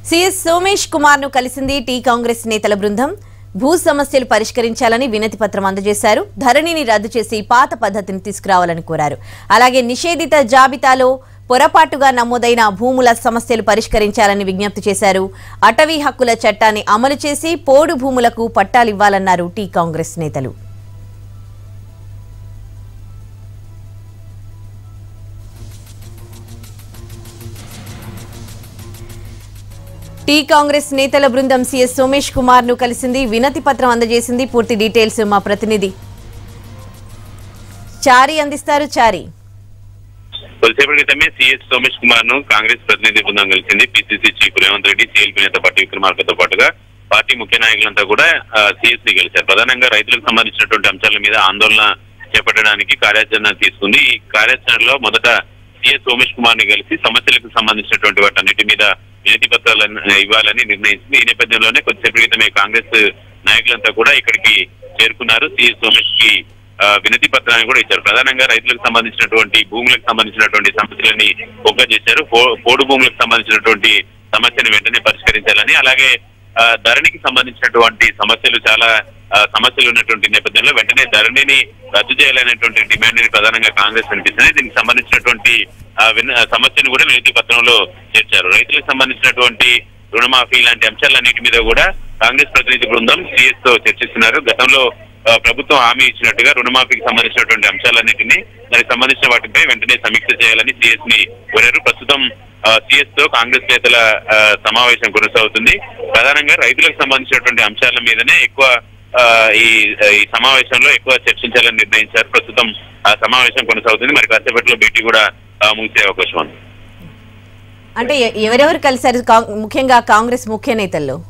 CS Somesh Kumar ను కలిసింది tea Congress నేతల బృందం భూ సమస్యలు పరిష్కరించాలని వినతి పత్రం అందజేశారు ధరణిని రద్దు చేసి పాత పద్ధతిని తీసుకురావాలని కోరారు అలాగే నిషేధిత జాబితాలో పొరపాటుగా నమోదైన భూముల సమస్యలు పరిష్కరించాలని విజ్ఞప్తి చేశారు అటవీ హక్కుల చట్టాన్ని అమలు చేసి పోడు భూములకు పట్టాలివ్వాలన్నారు టీ కాంగ్రెస్ నేతలు టీ కాంగ్రెస్ నేతల బృందం సీఎస్ సోమేష్ కుమార్ ను కలిసింది వినతి పత్రం అందజేసింది పూర్తి డీటెయిల్స్ మా ప్రతినిధి చారి అందిస్తారు చారి కొద్దిసేపటి క్రితమే సిఎస్ సోమేష్ కుమార్ ను కాంగ్రెస్ ప్రతినిధి బృందం కలిసింది PCC chief Revanth Reddy CLP నేత పట్టి విక్రమార్కతో పాటుగా పార్టీ ముఖ్య నాయకులంతా కూడా సిఎస్ ని కలిశారు ప్రధానంగా రైతులకు సంబంధించినటువంటి అంశాల మీద ఆందోళన చేపట్టడానికి కార్యాచరణ తీసుకుంది ఈ కార్యాచరణలో మొదట సిఎస్ సోమేష్ కుమార్ ని కలిసి సమస్యలకు సంబంధించినటువంటి వాటన్నిటి మీద వినతి పత్రాలను ఇవ్వాలని నిర్ణయించింది ఈ నేపథ్యంలోనే కొద్దిసేపటి క్రితమే కాంగ్రెస్ నాయకులంతా కూడా ఇక్కడికి చేరుకున్నారు సిఎస్ సోమేష్ కి ఆ, వినతి పత్రాన్ని కూడా ఇచ్చారు ప్రధానంగా రైతులకు సంబంధించినటువంటి భూములకు సంబంధించినటువంటి సమస్యలని ఫోకస్ చేశారు పో- పోడు భూములకు సంబంధించినటువంటి సమస్యను వెంటనే పరిష్కరించాలని అలాగే ఆ, ధరణికి సంబంధించినటువంటి సమస్యలు చాలా ఆ, సమస్యలు ఉన్నటువంటి నేపథ్యంలో వెంటనే ధరణిని రద్దు చేయాలనేటువంటి డిమాండ్ ని ప్రధానంగా కాంగ్రెస్ వినిపిస్తుంది దీనికి సంబంధించినటువంటి ఆ, విన- సమస్యను కూడా వినతి పత్రంలో చేర్చారు రైతులకు సంబంధించినటువంటి రుణమాఫీ లాంటి అంశాలన్నిటి మీద కూడా కాంగ్రెస్ ప్రతినిధి బృందం సిఎస్ తో చర్చిస్తున్నారు గతంలో ఆ, ప్రభుత్వం హామీ ఇచ్చినట్టుగా రుణమాఫీకి సంబంధించినటువంటి అంశాలన్నింటినీ దానికి సంబంధించిన వాటిపై వెంటనే సమీక్ష చేయాలని సిఎస్ ని కోరారు ప్రస్తుతం సిఎస్ తో కాంగ్రెస్ నేతల ఆ, సమావేశం కొనసాగుతుంది ప్రధానంగా రైతులకు సంబంధించినటువంటి అంశాల మీదనే ఎక్కువ ఆ, ఈ ఈ సమావేశంలో ఎక్కువ చర్చించాలని నిర్ణయించారు ప్రస్తుతం ఆ సమావేశం కొనసాగుతుంది మరి కాసేపట్లో భేటీ కూడా ఆ, ముగిసే అవకాశం ఉంది అంటే ఎ- ఎవరెవరు కలిశారు కాంగ్- ముఖ్యంగా కాంగ్రెస్ ముఖ్య నేతల్లో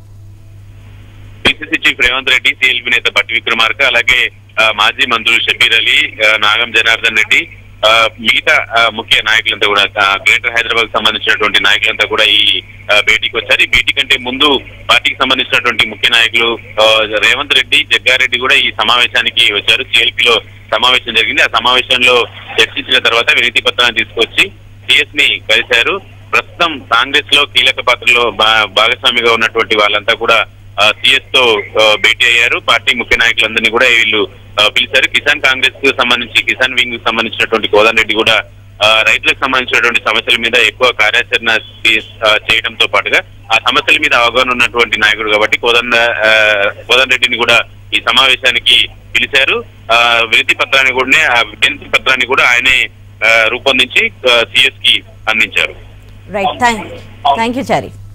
PCC chief Revanth Reddy CLP నేత బట్టి విక్రమార్క అలాగే ఆ, మాజీ మంత్రులు షబీర్ అలీ ఆ, నాగం జనార్దన్ రెడ్డి ఆ, మిగతా ఆ, ముఖ్య నాయకులంతా కూడా ఆ, గ్రేటర్ హైదరాబాద్ సంబంధించినటువంటి నాయకులంతా కూడా ఈ ఆ, భేటీకి వచ్చారు ఈ భేటీ కంటే ముందు పార్టీకి సంబంధించినటువంటి ముఖ్య నాయకులు ఆ, రేవంత్ రెడ్డి జగ్గారెడ్డి కూడా ఈ సమావేశానికి వచ్చారు సిఎల్పిలో సమావేశం జరిగింది ఆ సమావేశంలో చర్చించిన తర్వాత వినతి పత్రాన్ని తీసుకొచ్చి సిఎస్ ని కలిశారు ప్రస్తుతం కాంగ్రెస్ లో కీలక పాత్రలో భా- భాగస్వామిగా ఉన్నటువంటి వాళ్ళంతా కూడా సిఎస్ తో ఆ, భేటీ అయ్యారు పార్టీ ముఖ్య నాయకులందరినీ కూడా వీళ్ళు ఆ, పిలిచారు కిసాన్ కాంగ్రెస్ కు సంబంధించి కిసాన్ వింగ్ కు సంబంధించినటువంటి కోదన్ రెడ్డి కూడా ఆ, రైతులకు సంబంధించినటువంటి సమస్యల మీద ఎక్కువ కార్యాచరణ తీ- ఆ, చేయడంతో పాటుగా ఆ సమస్యల మీద అవగాహన ఉన్నటువంటి నాయకుడు కాబట్టి కోదండ ఆ, కోదన్ రెడ్డిని కూడా ఈ సమావేశానికి పిలిచారు ఆ, వినతి పత్రాన్ని కూడా ఆ వినతి పత్రాన్ని కూడా ఆయనే ఆ, రూపొందించి సిఎస్ కి అందించారు right thank thank you Chari